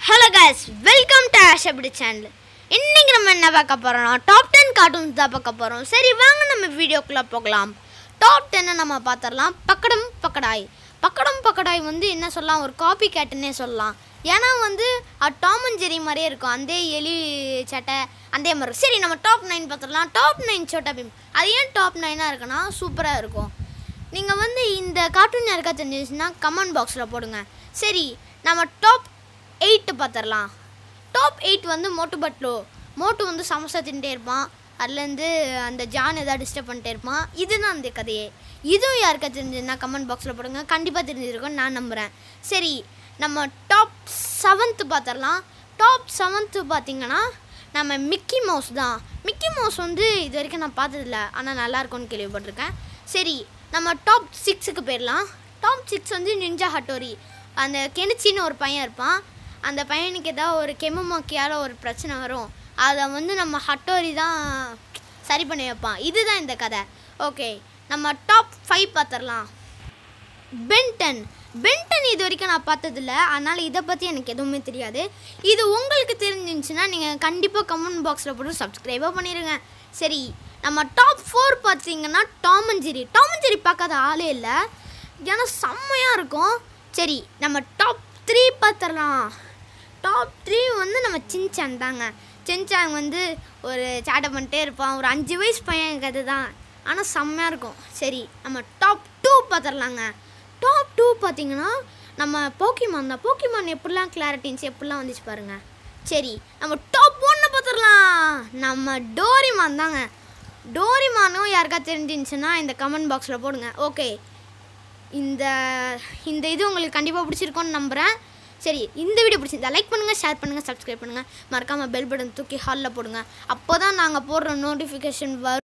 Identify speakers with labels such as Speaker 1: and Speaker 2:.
Speaker 1: Hello guys welcome to ஆஷபடி channel இன்னைக்கு நம்ம என்ன பார்க்க போகிறோம்னா டாப் டென் கார்ட்டூன்ஸ் தான் பார்க்க போகிறோம் சரி வாங்க நம்ம வீடியோக்குள்ளே போகலாம் டாப் டென்னை நம்ம பார்த்துடலாம் பக்கடம் பக்கடாய் பக்கடம் பக்கடாய் வந்து என்ன சொல்லலாம் ஒரு காப்பி கேட்டுன்னே சொல்லலாம் ஏன்னா வந்து அது டாம் அண்ட் ஜெரி மாதிரியே இருக்கும் அந்த எலி சட்டை அதே மாதிரி இருக்கும். சரி நம்ம டாப் நைன் பார்த்துடலாம் டாப் நைன் சோட்டா பீம் அது ஏன் டாப் நைனாக இருக்குன்னா சூப்பராக இருக்கும் நீங்கள் வந்து இந்த கார்ட்டூன் யாருக்கா தெரிஞ்சிச்சுன்னா கமெண்ட் பாக்ஸில் போடுங்க சரி நம்ம டாப் எயிட்டு பார்த்துடலாம் டாப் எயிட் வந்து மோட்டு பட்லோ மோட்டு வந்து சமோசா தின்ட்டே இருப்பான் அதுலேருந்து அந்த ஜான் ஏதாவது டிஸ்டர்ப் பண்ணிட்டே இருப்பான் இதுதான் அந்த கதையே இதுவும் யாருக்கா தெரிஞ்சதுன்னா கமெண்ட் பாக்ஸில் போடுங்க கண்டிப்பாக தெரிஞ்சிருக்கும் நான் நம்புகிறேன் சரி நம்ம டாப் செவன்த்து பார்த்துடலாம் டாப் செவன்த்து பார்த்தீங்கன்னா நம்ம மிக்கி மவுஸ் தான் மிக்கி மவுஸ் வந்து இது வரைக்கும் நான் பார்த்ததில்ல ஆனால் நல்லா இருக்கும்னு கேள்விப்பட்டிருக்கேன் சரி நம்ம டாப் சிக்ஸுக்கு போயிடலாம் டாப் சிக்ஸ் வந்து நிஞ்சா ஹட்டோரி அந்த கெனிச்சின்னு ஒரு பையன் இருப்பான் அந்த பையனுக்கு ஏதாவது ஒரு கெமுமாக்கியால் ஒரு பிரச்சனை வரும் அதை வந்து நம்ம ஹட்டோரி தான் சரி பண்ணி வைப்பான் இதுதான் இந்த கதை ஓகே நம்ம டாப் ஃபைவ் பார்த்துடலாம் பென்டன் பென்டன் இது வரைக்கும் நான் பார்த்ததில்ல அதனால் இதை பற்றி எனக்கு எதுவுமே தெரியாது இது உங்களுக்கு தெரிஞ்சிருந்துச்சுன்னா நீங்கள் கண்டிப்பாக கமெண்ட் பாக்ஸில் போட்டு சப்ஸ்கிரைபாக பண்ணிடுங்க சரி நம்ம டாப் ஃபோர் பார்த்தீங்கன்னா Tom and Jerry Tom and Jerry பார்க்காத ஆளே இல்லை ஏன்னா செம்மையாக இருக்கும் சரி நம்ம டாப் த்ரீ பார்த்துடலாம் டாப் த்ரீ வந்து நம்ம சின்சான் தாங்க சின்சான் வந்து ஒரு சேட்டை பண்ணிட்டே இருப்பான் ஒரு அஞ்சு வயசு பையன் கதை தான் ஆனால் செம்மையாக இருக்கும் சரி நம்ம டாப் டூ பார்த்துடலாங்க டாப் டூ பார்த்தீங்கன்னா நம்ம போக்கிமான் தான் போக்கிமான் எப்படிலாம் கிளாரிட்டின்ஸ் எப்படிலாம் வந்துச்சு பாருங்க சரி நம்ம டாப் ஒன்று பார்த்துடலாம் நம்ம டோரிமான் தாங்க டோரிமானும் யாருக்கா தெரிஞ்சிருந்துச்சுன்னா இந்த கமெண்ட் பாக்ஸில் போடுங்க ஓகே இந்த இந்த இது உங்களுக்கு கண்டிப்பாக பிடிச்சிருக்கும்னு நம்புகிறேன் சரி இந்த வீடியோ பிடிச்சிருந்தா லைக் பண்ணுங்கள் ஷேர் பண்ணுங்கள் சப்ஸ்கிரைப் பண்ணுங்கள் மறக்காமல் பெல் பட்டன் தூக்கி ஹாலில் போடுங்க அப்போ தான் நாங்கள் போடுற நோட்டிஃபிகேஷன் வரும்